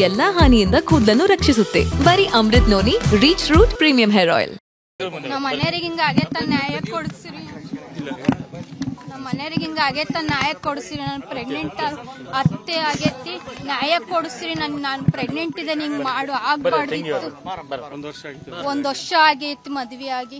ಎಲ್ಲಾ ಹಾನಿಯಿಂದ ಕೂದಲನ್ನು ರಕ್ಷಿಸುತ್ತೆ ಬರೀ Amrut noni reach root premium hair oil ನಮ್ಮ ಮನೆಯವ್ರಿಗೆ ಹಿಂಗ ಆಗೇತ ನ್ಯಾಯ ಕೊಡಿಸ್ರಿ ನಮ್ಮ ಮನೆಯವ್ರಿಗೆ ಹಿಂಗ ಆಗೇತ ನ್ಯಾಯ ಕೊಡಿಸ್ರಿ ನಾನು ಪ್ರೆಗ್ನೆಂಟ್ ಅತ್ತೆ ಆಗೈತಿ ನ್ಯಾಯ ಕೊಡಿಸ್ರಿ ನನ್ ನಾನು ಪ್ರೆಗ್ನೆಂಟ್ ಇದೆ ಹಿಂಗ್ ಮಾಡು ಆಗ್ಬಾರ್ದಿತ್ತು ಒಂದು ವರ್ಷ ಆಯ್ತು ಒಂದ್ ವರ್ಷ ಆಗೈತಿ ಮದ್ವೆ ಆಗಿ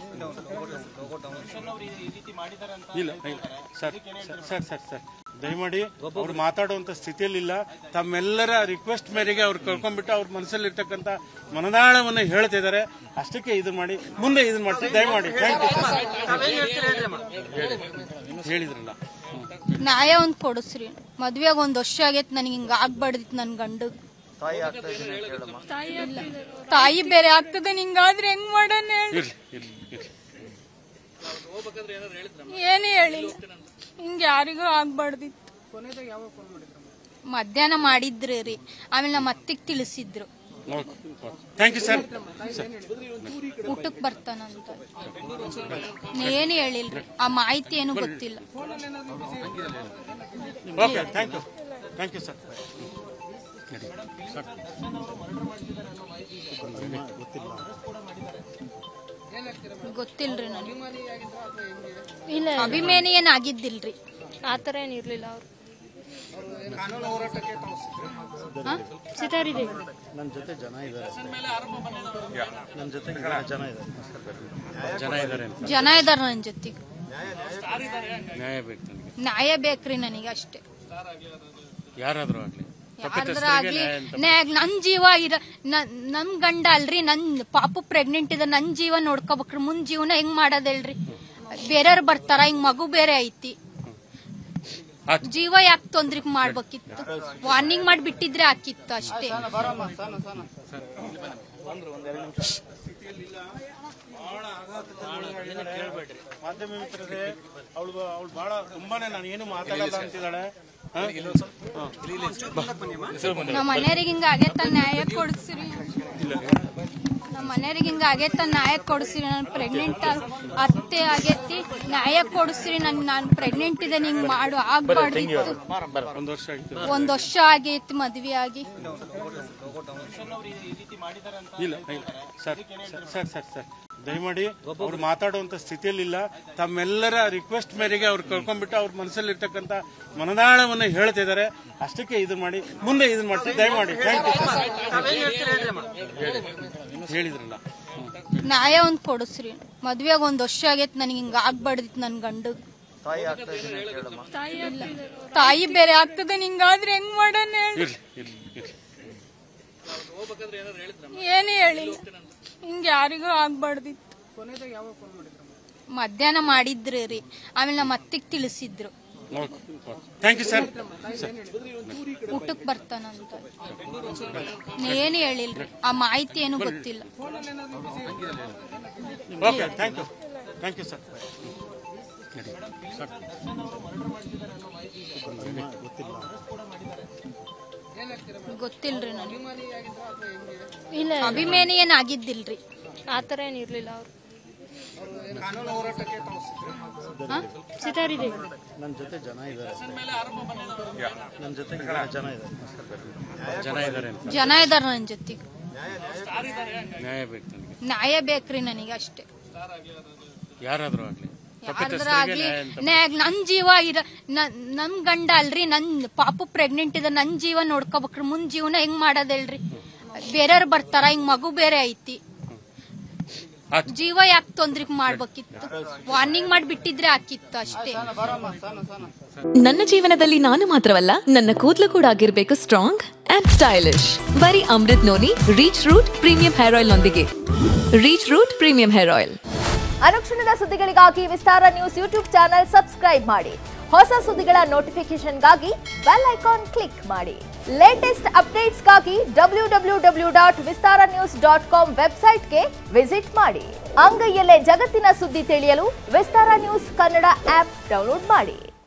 ಇಲ್ಲ ಇಲ್ಲ sir sir, sir sir sir ದಯಮಾಡಿ ಅವ್ರು ಮಾತಾಡುವಂತ ಸ್ಥಿತಿಯಲ್ಲಿಲ್ಲ ತಮ್ಮೆಲ್ಲರ ರಿಕ್ವೆಸ್ಟ್ ಮೇರೆಗೆ ಅವ್ರು ಕಳ್ಕೊಂಡ್ಬಿಟ್ಟು ಅವ್ರ ಮನಸ್ಸಲ್ಲಿ ಇರ್ತಕ್ಕಂಥ ಮನದಾಳವನ್ನ ಹೇಳ್ತಿದ್ದಾರೆ ಅಷ್ಟಕ್ಕೆ ಇದು ಮಾಡಿ ಮುಂದೆ ಇದನ್ನ ಮಾಡ್ತಾರೆ ದಯಮಾಡಿ ಥ್ಯಾಂಕ್ ಯು ಹೇಳಿದ್ರಲ್ಲ ಹ್ಮ್. ನ್ಯಾಯ ಒಂದ್ ಕೊಡಿಸ್ರಿ ಮದ್ವೆಗ್ ಒಂದ್ ವರ್ಷ ಆಗೈತಿ ನನಗೆ ಹಿಂಗ ಆಗ್ಬಾರ್ದಿತ್ತು ನನ್ ಗಂಡ ತಾಯಿ ಬೇರೆ ಆಗ್ತದೆ ಹಿಂಗಾದ್ರೆ ಹೆಂಗ್ ಮಾಡೋಣ ಹೇಳಿ ಇರ್ಲಿ ಇರ್ಲಿ ಇರ್ಲಿ ಏನು ಹೇಳಿಲ್ಲ ಹಿಂಗ ಯಾರಿಗೂ ಆಗ್ಬಾರ್ದಿತ್ತು ಮಧ್ಯಾಹ್ನ ಮಾಡಿದ್ರಿ ರೀ ಆಮೇಲೆ ನಮ್ಮ ಅತ್ತಿಗೆ ತಿಳಿಸಿದ್ರು ಓಕೆ ಥ್ಯಾಂಕ್ ಯು ಸರ್ ಊಟಕ್ ಬರ್ತಾನಂತ ಏನು ಹೇಳಿಲ್ರಿ ಆ ಮಾಹಿತಿ ಏನು ಗೊತ್ತಿಲ್ಲ okay thank you thank you sir ಗೊತ್ತಿಲ್ರಿ ನನಗೆ ಇಲ್ಲ ಅಭಿಮಾನಿ ಏನ್ ಆಗಿದ್ದಿಲ್ರಿ ಆತರ ಏನಿರ್ಲಿಲ್ಲ ಅವ್ರು ನನ್ನ ಜೊತೆ ಜನ ಇದ್ದಾರೆ ನನ್ನ ಜೊತೆ ಜನ ಇದ್ದಾರೆ ಜನ ಇದ್ದಾರೆ ಅಂತ ಜನ ಇದಾರ ನನ್ ಜೊತೆಗೆ ನ್ಯಾಯ ಬೇಕು ನನಗೆ ನ್ಯಾಯ ಬೇಕ್ರಿ ನನಗೆ ಅಷ್ಟೇ ಯಾರಾದ್ರೂ ಆಗ್ಲಿ ಯಾರ್ದಾರ ಆಗ್ಲಿ ನ್ಯಾಯ- ನನ್ ಜೀವ ಇರ ನ- ನನ್ ಗಂಡ ಅಲ್ರಿ ನನ್ ಪಾಪು ಪ್ರೆಗ್ನೆಂಟ್ ಇದೆ ನನ್ ಜೀವ ನೋಡ್ಕೋಬೇಕ್ರಿ ಮುಂದ್ ಜೀವನ ಹೆಂಗ್ ಮಾಡೋದ್ ಹೇಳ್ರಿ ಬೇರೆಯವ್ರು ಬರ್ತಾರ ಹಿಂಗ್ ಮಗು ಬೇರೆ ಐತಿ ಆಯ್ತು. ಜೀವ ಯಾಕೆ ತೊಂದ್ರಿಗ್ ಮಾಡ್ಬೇಕಿತ್ತು ವಾರ್ನಿಂಗ್ ಮಾಡಿ ಬಿಟ್ಟಿದ್ರೆ ಹಾಕಿತ್ತು ಅಷ್ಟೇ ಮಾಧ್ಯಮ ಮಿತ್ರರೇ ಅವಳು ಅವಳು ಬಹಳ ತುಂಬಾನೇ ನಾನು ಏನು ಮಾತಾಡಲ್ಲ ಅಂತಿದ್ದಾಳೆ ಹಾ? ಹಾ. ನಮ್ಮ ಮನೆಯವ್ರಿಗೆ ಹಿಂಗ ಆಗೇತ ನ್ಯಾಯ ಕೊಡಿಸ್ರಿ ನಮ್ಮ ಮನೆಯವ್ರಿಗೆ ಹಿಂಗ ಆಗೇತ ನ್ಯಾಯ ಕೊಡಿಸ್ರಿ ನಾನು ಪ್ರೆಗ್ನೆಂಟ್ ಅತ್ತೆ ಆಗೈತಿ ನ್ಯಾಯ ಕೊಡಿಸ್ರಿ ನನ್ ನಾನು ಪ್ರೆಗ್ನೆಂಟ್ ಇದೆ ಹಿಂಗ್ ಮಾಡು ಆಗ್ಬಾರ್ದಿತ್ತು ಒಂದು ವರ್ಷ ಆಯ್ತು ಒಂದ್ ವರ್ಷ ಆಗೈತಿ ಮದ್ವೆ ಆಗಿ ಇಲ್ಲ ಇಲ್ಲ sir sir, sir sir sir ದಯಮಾಡಿ ಅವ್ರು ಮಾತಾಡುವಂತ ಸ್ಥಿತಿಯಲ್ಲಿಲ್ಲ ತಮ್ಮೆಲ್ಲರ ರಿಕ್ವೆಸ್ಟ್ ಮೇರೆಗೆ ಅವ್ರು ಕಳ್ಕೊಂಡ್ಬಿಟ್ಟು ಅವ್ರ ಮನಸ್ಸಲ್ಲಿ ಇರ್ತಕ್ಕಂಥ ಮನದಾಳವನ್ನ ಹೇಳ್ತಿದ್ದಾರೆ ಅಷ್ಟಕ್ಕೆ ಇದು ಮಾಡಿ ಮುಂದೆ ಇದನ್ನ ಮಾಡ್ತಾರೆ ದಯಮಾಡಿ ಥ್ಯಾಂಕ್ ಯು ಹೇಳಿದ್ರಲ್ಲ ಹ್ಮ್. ನ್ಯಾಯ ಒಂದ್ ಕೊಡಿಸ್ರಿ ಮದ್ವೆಗ್ ಒಂದ್ ವರ್ಷ ಆಗೈತಿ ನನಗೆ ಹಿಂಗ ಆಗ್ಬಾರ್ದಿತ್ತು ನನ್ ಗಂಡ ತಾಯಿ ಬೇರೆ ಆಗ್ತದೆ ಹಿಂಗಾದ್ರೆ ಹೆಂಗ್ ಮಾಡೋಣ ಹೇಳಿ ಇರ್ಲಿ ಇರ್ಲಿ ಇರ್ಲಿ ಏನು ಹೇಳಿಲ್ಲ ಹಿಂಗ ಯಾರಿಗೂ ಆಗ್ಬಾರ್ದಿತ್ತು ಮಧ್ಯಾಹ್ನ ಮಾಡಿದ್ರಿ ರೀ ಆಮೇಲೆ ನಮ್ಮ ಅತ್ತಿಗೆ ತಿಳಿಸಿದ್ರು ಓಕೆ ಥ್ಯಾಂಕ್ ಯು ಸರ್ ಊಟಕ್ ಬರ್ತಾನಂತ ಏನು ಹೇಳಿಲ್ರಿ ಆ ಮಾಹಿತಿ ಏನು ಗೊತ್ತಿಲ್ಲ okay thank you thank you sir ಗೊತ್ತಿಲ್ರಿ ನನಗೆ ಇಲ್ಲ ಅಭಿಮಾನಿ ಏನ್ ಆಗಿದ್ದಿಲ್ರಿ ಆತರ ಏನಿರ್ಲಿಲ್ಲ ಅವ್ರು ಹಾ? ಸಿತಾರಿದೆ ನನ್ನ ಜೊತೆ ಜನ ಇದ್ದಾರೆ ನನ್ನ ಜೊತೆ ಜನ ಇದ್ದಾರೆ ಜನ ಇದ್ದಾರೆ ಅಂತ ಜನ ಇದಾರ ನನ್ ಜೊತೆಗೆ ನ್ಯಾಯ ಬೇಕು ನನಗೆ ನ್ಯಾಯ ಬೇಕ್ರಿ ನನಗೆ ಅಷ್ಟೇ ಯಾರಾದ್ರೂ ಆಗ್ಲಿ ಯಾರ್ದಾರ ಆಗ್ಲಿ ನ್ಯಾಯ- ನನ್ ಜೀವ ಇರ ನ- ನನ್ ಗಂಡ ಅಲ್ರಿ ನನ್ ಪಾಪು ಪ್ರೆಗ್ನೆಂಟ್ ಇದೆ ನನ್ ಜೀವ ನೋಡ್ಕೋಬೇಕ್ರಿ ಮುಂದ್ ಜೀವನ ಹೆಂಗ್ ಮಾಡೋದ್ ಹೇಳ್ರಿ ಬೇರೆಯವ್ರು ಬರ್ತಾರ ಹಿಂಗ್ ಮಗು ಬೇರೆ ಐತಿ ಆಯ್ತು. ಜೀವ ಯಾಕೆ ತೊಂದ್ರಿಗ್ ಮಾಡ್ಬೇಕಿತ್ತು ವಾರ್ನಿಂಗ್ ಮಾಡಿ ಬಿಟ್ಟಿದ್ರೆ ಹಾಕಿತ್ತು ಅಷ್ಟೇ ನನ್ನ ಜೀವನದಲ್ಲಿ ನಾನು ಮಾತ್ರವಲ್ಲ ನನ್ನ ಕೂದಲು ಕೂಡ ಆಗಿರ್ಬೇಕು ಸ್ಟ್ರಾಂಗ್ ಅಂಡ್ ಸ್ಟೈಲಿಶ್ ಬರೀ Amrut noni reach root premium hair oil ನೊಂದಿಗೆ reach root premium hair oil ಅನುಕ್ಷಣದ ಸುದ್ದಿಗಳಿಗಾಗಿ Vistara news YouTube channel subscribe ಮಾಡಿ ಹೊಸ ಸುದ್ದಿಗಳ ನೋಟಿಫಿಕೇಶನ್ಗಾಗಿ ಬೆಲ್ ಐಕಾನ್ ಕ್ಲಿಕ್ ಮಾಡಿ ಲೇಟೆಸ್ಟ್ ಅಪ್ಡೇಟ್ಸ್ಗಾಗಿ W W W dot Vistara news dot com ವೆಬ್ಸೈಟ್ಗೆ ವಿಸಿಟ್ ಮಾಡಿ ಅಂಗೈಯಲ್ಲೇ ಜಗತ್ತಿನ ಸುದ್ದಿ ತಿಳಿಯಲು Vistara news Kannada app download ಮಾಡಿ